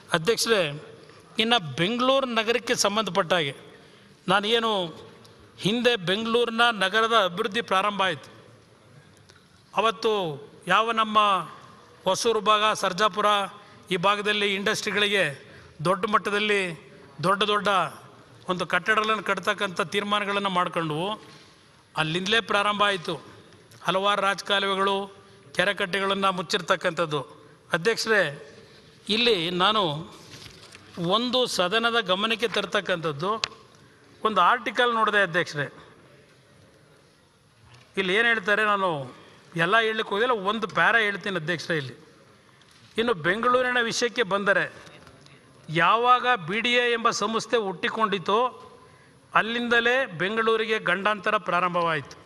ಅಧ್ಯಕ್ಷರೇ ಇನ್ನು ಬೆಂಗಳೂರು ನಗರಕ್ಕೆ ಸಂಬಂಧಪಟ್ಟ ಹಾಗೆ ನಾನು ಏನು ಹಿಂದೆ ಬೆಂಗಳೂರಿನ ನಗರದ ಅಭಿವೃದ್ಧಿ ಪ್ರಾರಂಭ ಆಯಿತು ಅವತ್ತು ಯಾವ ನಮ್ಮ ಹೊಸೂರು ಭಾಗ ಸರ್ಜಾಪುರ ಈ ಭಾಗದಲ್ಲಿ ಇಂಡಸ್ಟ್ರಿಗಳಿಗೆ ದೊಡ್ಡ ಮಟ್ಟದಲ್ಲಿ ದೊಡ್ಡ ದೊಡ್ಡ ಒಂದು ಕಟ್ಟಡಗಳನ್ನು ಕಟ್ತಕ್ಕಂಥ ತೀರ್ಮಾನಗಳನ್ನು ಮಾಡ್ಕೊಂಡು ಅಲ್ಲಿಂದಲೇ ಪ್ರಾರಂಭ ಆಯಿತು ಹಲವಾರು ರಾಜಕಾಲುವೆಗಳು ಕೆರೆಕಟ್ಟೆಗಳನ್ನು ಮುಚ್ಚಿರ್ತಕ್ಕಂಥದ್ದು ಅಧ್ಯಕ್ಷರೇ ಇಲ್ಲಿ ನಾನು ಒಂದು ಸದನದ ಗಮನಕ್ಕೆ ತರ್ತಕ್ಕಂಥದ್ದು ಒಂದು ಆರ್ಟಿಕಲ್ ನೋಡಿದೆ ಅಧ್ಯಕ್ಷರೇ ಇಲ್ಲಿ ಏನು ಹೇಳ್ತಾರೆ ನಾನು ಎಲ್ಲ ಹೇಳಲಿಕ್ಕೆ ಹೋಗಿಲ್ಲ ಒಂದು ಪ್ಯಾರ ಹೇಳ್ತೀನಿ ಅಧ್ಯಕ್ಷರೇ ಇಲ್ಲಿ ಇನ್ನು ಬೆಂಗಳೂರಿನ ವಿಷಯಕ್ಕೆ ಬಂದರೆ ಯಾವಾಗ ಬಿ ಡಿ ಎ ಎಂಬ ಸಂಸ್ಥೆ ಹುಟ್ಟಿಕೊಂಡಿತೋ ಅಲ್ಲಿಂದಲೇ ಬೆಂಗಳೂರಿಗೆ ಗಂಡಾಂತರ ಪ್ರಾರಂಭವಾಯಿತು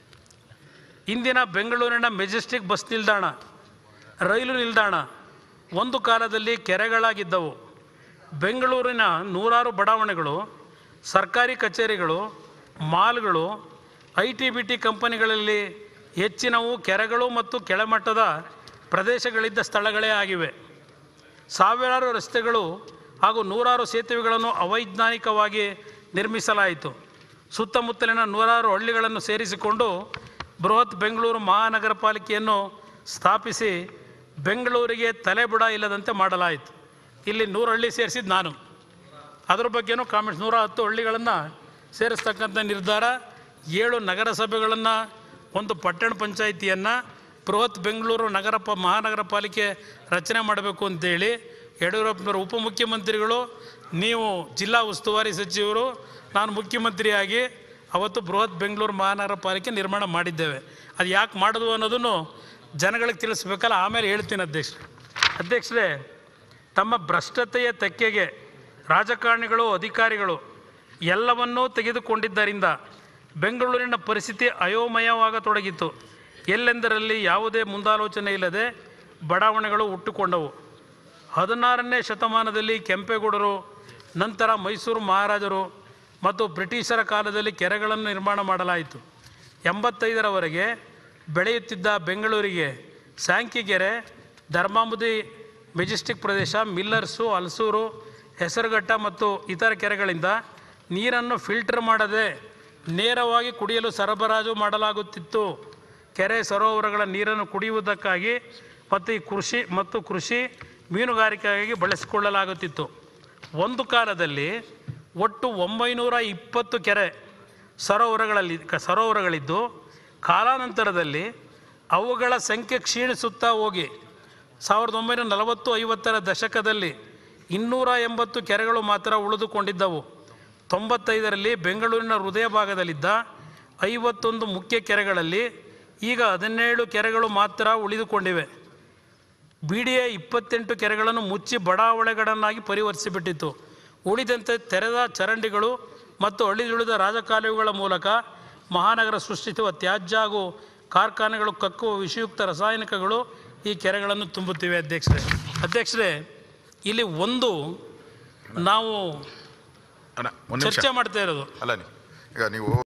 ಇಂದಿನ ಬೆಂಗಳೂರಿನ ಮೆಜೆಸ್ಟಿಕ್ ಬಸ್ ನಿಲ್ದಾಣ ರೈಲು ನಿಲ್ದಾಣ ಒಂದು ಕಾಲದಲ್ಲಿ ಕೆರೆಗಳಾಗಿದ್ದವು ಬೆಂಗಳೂರಿನ ನೂರಾರು ಬಡಾವಣೆಗಳು ಸರ್ಕಾರಿ ಕಚೇರಿಗಳು ಮಾಲ್ಗಳು ಐ ಟಿ ಬಿ ಟಿ ಕಂಪನಿಗಳಲ್ಲಿ ಹೆಚ್ಚಿನವು ಕೆರೆಗಳು ಮತ್ತು ಕೆಳಮಟ್ಟದ ಪ್ರದೇಶಗಳಿದ್ದ ಸ್ಥಳಗಳೇ ಆಗಿವೆ ಸಾವಿರಾರು ರಸ್ತೆಗಳು ಹಾಗೂ ನೂರಾರು ಸೇತುವೆಗಳನ್ನು ಅವೈಜ್ಞಾನಿಕವಾಗಿ ನಿರ್ಮಿಸಲಾಯಿತು ಸುತ್ತಮುತ್ತಲಿನ ನೂರಾರು ಹಳ್ಳಿಗಳನ್ನು ಸೇರಿಸಿಕೊಂಡು ಬೃಹತ್ ಬೆಂಗಳೂರು ಮಹಾನಗರ ಪಾಲಿಕೆಯನ್ನು ಸ್ಥಾಪಿಸಿ ಬೆಂಗಳೂರಿಗೆ ತಲೆಬುಡ ಇಲ್ಲದಂತೆ ಮಾಡಲಾಯಿತು ಇಲ್ಲಿ ನೂರು ಹಳ್ಳಿ ಸೇರಿಸಿದ್ದು ನಾನು ಅದ್ರ ಬಗ್ಗೆನೂ ಕಾಮೆಂಟ್ಸ್ ನೂರ ಹತ್ತು ಹಳ್ಳಿಗಳನ್ನು ಸೇರಿಸ್ತಕ್ಕಂಥ ನಿರ್ಧಾರ ಏಳು ನಗರಸಭೆಗಳನ್ನು ಒಂದು ಪಟ್ಟಣ ಪಂಚಾಯಿತಿಯನ್ನು ಬೃಹತ್ ಬೆಂಗಳೂರು ನಗರ ಪ ಮಹಾನಗರ ಪಾಲಿಕೆ ರಚನೆ ಮಾಡಬೇಕು ಅಂತೇಳಿ ಯಡಿಯೂರಪ್ಪನವರು ಉಪಮುಖ್ಯಮಂತ್ರಿಗಳು ನೀವು ಜಿಲ್ಲಾ ಉಸ್ತುವಾರಿ ಸಚಿವರು ನಾನು ಮುಖ್ಯಮಂತ್ರಿಯಾಗಿ ಅವತ್ತು ಬೃಹತ್ ಬೆಂಗಳೂರು ಮಹಾನಗರ ಪಾಲಿಕೆ ನಿರ್ಮಾಣ ಮಾಡಿದ್ದೇವೆ ಅದು ಯಾಕೆ ಮಾಡಿದ್ವು ಅನ್ನೋದನ್ನು ಜನಗಳಿಗೆ ತಿಳಿಸ್ಬೇಕಲ್ಲ ಆಮೇಲೆ ಹೇಳ್ತೀನಿ ಅಧ್ಯಕ್ಷರೇ ಅಧ್ಯಕ್ಷರೇ ತಮ್ಮ ಭ್ರಷ್ಟತೆಯ ತೆಕ್ಕೆಗೆ ರಾಜಕಾರಣಿಗಳು ಅಧಿಕಾರಿಗಳು ಎಲ್ಲವನ್ನೂ ತೆಗೆದುಕೊಂಡಿದ್ದರಿಂದ ಬೆಂಗಳೂರಿನ ಪರಿಸ್ಥಿತಿ ಅಯೋಮಯವಾಗತೊಡಗಿತು ಎಲ್ಲೆಂದರಲ್ಲಿ ಯಾವುದೇ ಮುಂದಾಲೋಚನೆ ಇಲ್ಲದೆ ಬಡಾವಣೆಗಳು ಹುಟ್ಟುಕೊಂಡವು ಹದಿನಾರನೇ ಶತಮಾನದಲ್ಲಿ ಕೆಂಪೇಗೌಡರು ನಂತರ ಮೈಸೂರು ಮಹಾರಾಜರು ಮತ್ತು ಬ್ರಿಟಿಷರ ಕಾಲದಲ್ಲಿ ಕೆರೆಗಳನ್ನು ನಿರ್ಮಾಣ ಮಾಡಲಾಯಿತು ಎಂಬತ್ತೈದರವರೆಗೆ ಬೆಳೆಯುತ್ತಿದ್ದ ಬೆಂಗಳೂರಿಗೆ ಸ್ಯಾಂಕಿಗೆರೆ ಧರ್ಮಾಂಬುದಿ ಮೆಜೆಸ್ಟಿಕ್ ಪ್ರದೇಶ ಮಿಲ್ಲರ್ಸು ಹಲಸೂರು ಹೆಸರುಘಟ್ಟ ಮತ್ತು ಇತರ ಕೆರೆಗಳಿಂದ ನೀರನ್ನು ಫಿಲ್ಟರ್ ಮಾಡದೆ ನೇರವಾಗಿ ಕುಡಿಯಲು ಸರಬರಾಜು ಮಾಡಲಾಗುತ್ತಿತ್ತು ಕೆರೆ ಸರೋವರಗಳ ನೀರನ್ನು ಕುಡಿಯುವುದಕ್ಕಾಗಿ ಮತ್ತು ಈ ಕೃಷಿ ಮತ್ತು ಕೃಷಿ ಮೀನುಗಾರಿಕೆಗಾಗಿ ಬಳಸಿಕೊಳ್ಳಲಾಗುತ್ತಿತ್ತು ಒಂದು ಕಾಲದಲ್ಲಿ ಒಟ್ಟು ಒಂಬೈನೂರ ಇಪ್ಪತ್ತು ಕೆರೆ ಸರೋವರಗಳಲ್ಲಿ ಕ- ಸರೋವರಗಳಿದ್ದು ಕಾಲಾನಂತರದಲ್ಲಿ ಅವುಗಳ ಸಂಖ್ಯೆ ಕ್ಷೀಣಿಸುತ್ತಾ ಹೋಗಿ ಸಾವಿರದ ಒಂಬೈನೂರ ನಲವತ್ತು ಐವತ್ತರ ದಶಕದಲ್ಲಿ ಇನ್ನೂರ ಎಂಬತ್ತು ಕೆರೆಗಳು ಮಾತ್ರ ಉಳಿದುಕೊಂಡಿದ್ದವು ತೊಂಬತ್ತೈದರಲ್ಲಿ ಬೆಂಗಳೂರಿನ ಹೃದಯ ಭಾಗದಲ್ಲಿದ್ದ ಐವತ್ತೊಂದು ಮುಖ್ಯ ಕೆರೆಗಳಲ್ಲಿ ಈಗ ಹದಿನೇಳು ಕೆರೆಗಳು ಮಾತ್ರ ಉಳಿದುಕೊಂಡಿವೆ ಬಿ ಡಿ ಎ ಇಪ್ಪತ್ತೆಂಟು ಕೆರೆಗಳನ್ನು ಮುಚ್ಚಿ ಬಡಾವಣೆಗಳನ್ನಾಗಿ ಪರಿವರ್ತಿಸಿಬಿಟ್ಟಿತ್ತು ಉಳಿದಂತೆ ತೆರೆದ ಚರಂಡಿಗಳು ಮತ್ತು ಅಳಿದುಳಿದ ರಾಜಕಾಲುವೆಗಳ ಮೂಲಕ ಮಹಾನಗರ ಸೃಷ್ಟಿಸುವ ತ್ಯಾಜ್ಯ ಹಾಗೂ ಕಾರ್ಖಾನೆಗಳು ಕಕ್ಕುವ ವಿಷಯುಕ್ತ ರಾಸಾಯನಿಕಗಳು ಈ ಕೆರೆಗಳನ್ನು ತುಂಬುತ್ತಿವೆ ಅಧ್ಯಕ್ಷರೇ ಅಧ್ಯಕ್ಷರೇ ಇಲ್ಲಿ ಒಂದು ನಾವು ಅಣ್ಣ ಒಂದು ನಿಮಿಷ ಚರ್ಚೆ ಮಾಡ್ತಾ ಇರೋದು ಅಲ್ಲ ನೀವು ಈಗ ನೀವು